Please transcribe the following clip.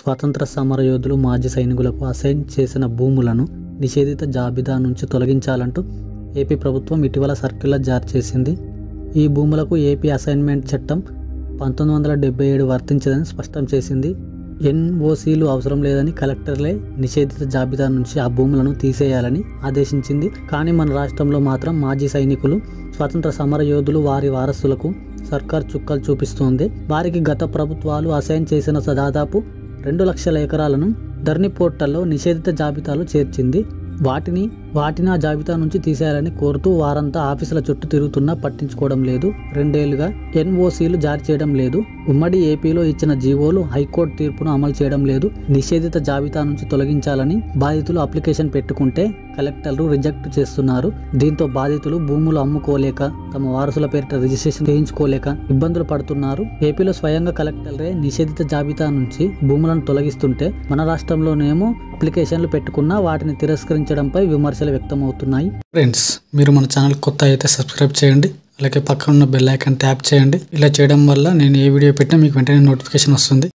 స్వాతంత్ర సమరయోధులు మాజీ సైనికులకు అసైన్ చేసిన భూములను నిషేధిత జాబితా నుంచి తొలగించాలంటూ ఏపీ ప్రభుత్వం ఇటీవల సర్క్యులర్ జారీ చేసింది ఈ భూములకు ఏపీ అసైన్మెంట్ చట్టం పంతొమ్మిది వందల డెబ్బై ఏడు వర్తించదని స్పష్టం చేసింది ఎన్ఓసీలు అవసరం లేదని కలెక్టర్లే నిషేధిత జాబితా నుంచి ఆ భూములను తీసేయాలని ఆదేశించింది కానీ మన రాష్ట్రంలో మాత్రం మాజీ సైనికులు స్వతంత్ర సమర యోధులు వారి వారసులకు సర్కార్ చుక్కలు చూపిస్తోంది వారికి గత ప్రభుత్వాలు అసైన్ చేసిన దాదాపు రెండు లక్షల ఎకరాలను ధర్ని పోర్టల్లో నిషేధిత జాబితాలో చేర్చింది వాటిని వాటిని ఆ జాబితా నుంచి తీసేయాలని కోరుతూ వారంతా ఆఫీసుల చుట్టూ తిరుగుతున్నా పట్టించుకోవడం లేదు రెండేళ్లుగా ఎన్ఓసీలు జారీ చేయడం లేదు ఉమ్మడి ఏపీలో ఇచ్చిన జీవోలు హైకోర్టు తీర్పును అమలు చేయడం లేదు నిషేధిత జాబితా నుంచి తొలగించాలని బాధితులు అప్లికేషన్ పెట్టుకుంటే కలెక్టర్లు రిజెక్ట్ చేస్తున్నారు దీంతో బాధితులు భూములు అమ్ముకోలేక తమ వారసుల పేరిట రిజిస్ట్రేషన్ చేయించుకోలేక ఇబ్బందులు పడుతున్నారు ఏపీలో స్వయంగా కలెక్టర్లే నిషేధిత జాబితా నుంచి భూములను తొలగిస్తుంటే మన రాష్ట్రంలోనేమో అప్లికేషన్లు పెట్టుకున్నా వాటిని తిరస్కరించడంపై విమర్శలు వ్యక్తమవుతున్నాయి ఫ్రెండ్స్ మీరు మన ఛానల్ కొత్త అయితే సబ్స్క్రైబ్ చేయండి అలాగే పక్కన ఉన్న బెల్ ఐకాన్ ట్యాప్ చేయండి ఇలా చేయడం వల్ల నేను ఏ వీడియో పెట్టినా మీకు వెంటనే నోటిఫికేషన్ వస్తుంది